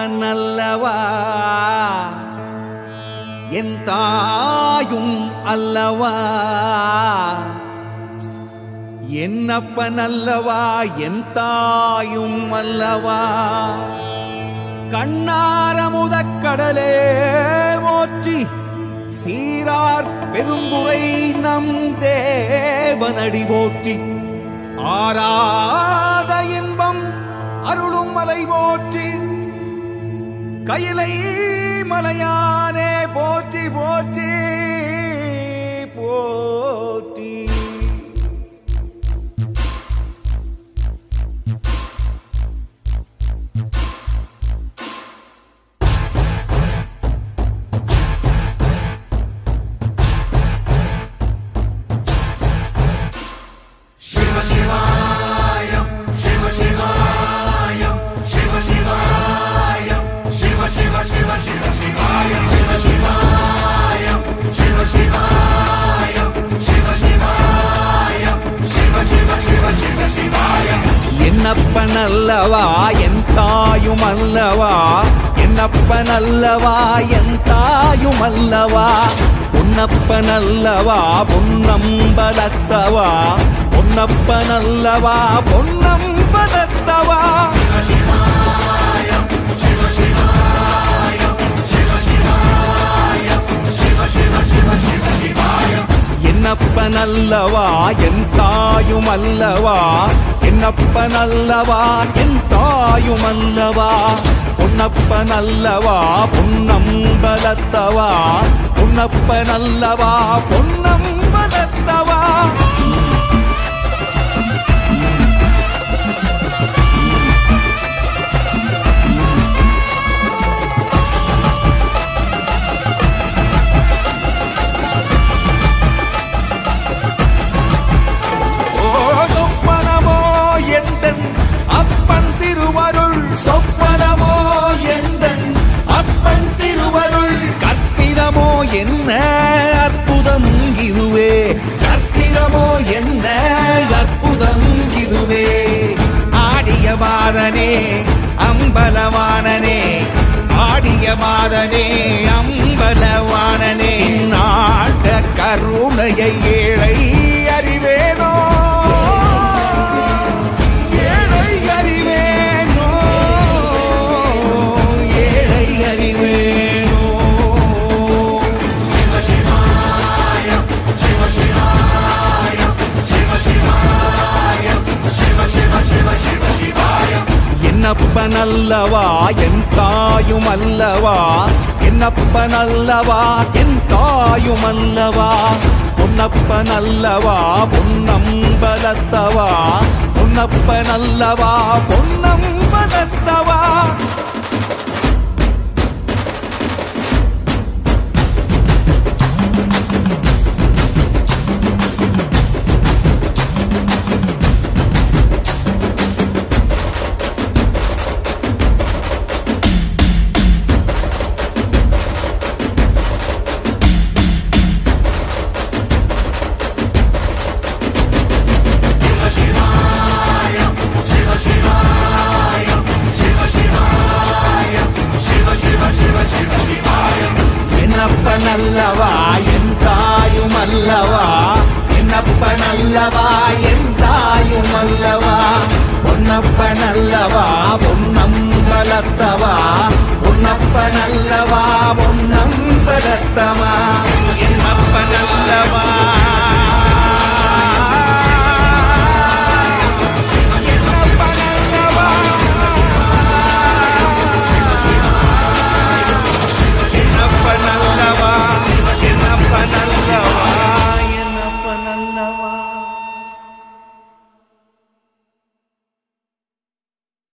என்னப்பன் அல்லவா என் தாயும் அல்லவா என்னப்பன் அல்லவா என் தாயும் அல்லவா கண்ணாரமுதக் கடலே மோற்றி சீரார் பெருந்துரை நம் தேவனடி போற்றி ஆராத இன்பம் அருளும் மலை போற்றி கையிலை மலையானே போற்றி போற்றி போற்றி என்னப்பன் அல்லவா என் தாயும் அல்லவா என்னப்பன் அல்லவா என் தாயும் அல்லவா பொன்னப்பன் அல்லவா பொன்னம்பலத்தவா பொன்னப்பன் அல்லவா பொன்னம்பலத்தவா என்னப்பன் அல்லவா என் தாயும் அல்லவா என்னப்பன் அல்லவா என் தாயும் அல்லவா பொன்னப்பன் அல்லவா பொன்னம்பலத்தவா பொன்னப்பன் அல்லவா பொன்னம்பலத்தவா ஓ சொப்பனமோ எந்தன் அப்பன் திருவருள் சொப்பனமோ எந்தன் அப்பன் திருவருள் கற்பிதமோ என்ன அற்புதம் இதுவே கற்பிதமோ என்ன அற்புதம் இதுவே ஆடிய மாதனே அம்பலவானனே ஆடிய மாதனே அம்பலவானனே நாட்ட கருணையை ஏழை அறிவேனோ ஏழை அறிவேனோ ஏழை அறிவேனோ என்னப்பன் அல்லவா என் தாயும் அல்லவா என்னப்பன் அல்லவா என் தாயும் அல்லவா பொன்னப்பன் அல்லவா பொன்னம்பலத்தவா பொன்னப்பன் அல்லவா பொன்னம்பலத்தவா என்னப்பன் அல்லவா என் தாயும் அல்லவா என்னப்பன் அல்லவா என் தாயும் அல்லவா பொன்னப்பன் அல்லவா பொன்னம்பலத்தவா பொன்னப்பன் அல்லவா பொன்னம்பலத்தவா என்னப்பன் அல்லவா